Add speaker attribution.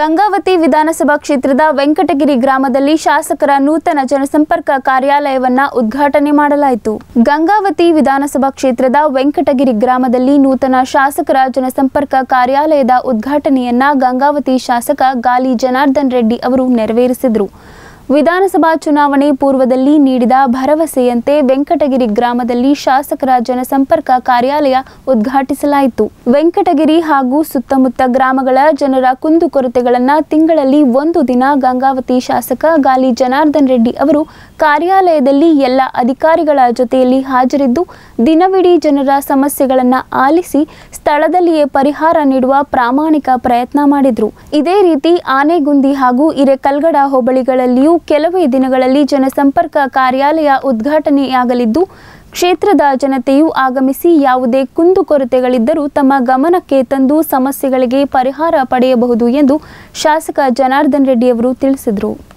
Speaker 1: ಗಂಗಾವತಿ ವಿಧಾನಸಭಾ ಕ್ಷೇತ್ರದ ವೆಂಕಟಗಿರಿ ಗ್ರಾಮದಲ್ಲಿ ಶಾಸಕರ ನೂತನ ಜನಸಂಪರ್ಕ ಕಾರ್ಯಾಲಯವನ್ನ ಉದ್ಘಾಟನೆ ಮಾಡಲಾಯಿತು ಗಂಗಾವತಿ ವಿಧಾನಸಭಾ ಕ್ಷೇತ್ರದ ವೆಂಕಟಗಿರಿ ಗ್ರಾಮದಲ್ಲಿ ನೂತನ ಶಾಸಕರ ಜನಸಂಪರ್ಕ ಕಾರ್ಯಾಲಯದ ಉದ್ಘಾಟನೆಯನ್ನ ಗಂಗಾವತಿ ಶಾಸಕ ಗಾಲಿ ಜನಾರ್ದನ್ ರೆಡ್ಡಿ ಅವರು ನೆರವೇರಿಸಿದರು ವಿಧಾನಸಭಾ ಚುನಾವಣೆ ಪೂರ್ವದಲ್ಲಿ ನೀಡಿದ ಭರವಸೆಯಂತೆ ವೆಂಕಟಗಿರಿ ಗ್ರಾಮದಲ್ಲಿ ಶಾಸಕರ ಜನಸಂಪರ್ಕ ಕಾರ್ಯಾಲಯ ಉದ್ಘಾಟಿಸಲಾಯಿತು ವೆಂಕಟಗಿರಿ ಹಾಗೂ ಸುತ್ತಮುತ್ತ ಗ್ರಾಮಗಳ ಜನರ ಕುಂದುಕೊರತೆಗಳನ್ನು ತಿಂಗಳಲ್ಲಿ ಒಂದು ದಿನ ಗಂಗಾವತಿ ಶಾಸಕ ಗಾಲಿ ಜನಾರ್ದನ್ ರೆಡ್ಡಿ ಅವರು ಕಾರ್ಯಾಲಯದಲ್ಲಿ ಎಲ್ಲ ಅಧಿಕಾರಿಗಳ ಜೊತೆಯಲ್ಲಿ ಹಾಜರಿದ್ದು ದಿನವಿಡೀ ಜನರ ಸಮಸ್ಯೆಗಳನ್ನು ಆಲಿಸಿ ಸ್ಥಳದಲ್ಲಿಯೇ ಪರಿಹಾರ ನೀಡುವ ಪ್ರಾಮಾಣಿಕ ಪ್ರಯತ್ನ ಮಾಡಿದ್ರು ಇದೇ ರೀತಿ ಆನೆಗುಂದಿ ಹಾಗೂ ಹಿರೇಕಲ್ಗಡ ಹೋಬಳಿಗಳಲ್ಲಿಯೂ ಕೆಲವೇ ದಿನಗಳಲ್ಲಿ ಜನಸಂಪರ್ಕ ಕಾರ್ಯಾಲಯ ಉದ್ಘಾಟನೆಯಾಗಲಿದ್ದು ಕ್ಷೇತ್ರದ ಜನತೆಯು ಆಗಮಿಸಿ ಯಾವುದೇ ಕುಂದುಕೊರತೆಗಳಿದ್ದರೂ ತಮ್ಮ ಗಮನಕ್ಕೆ ತಂದು ಸಮಸ್ಯೆಗಳಿಗೆ ಪರಿಹಾರ ಪಡೆಯಬಹುದು ಎಂದು ಶಾಸಕ ಜನಾರ್ದನ್ ರೆಡ್ಡಿ ಅವರು ತಿಳಿಸಿದರು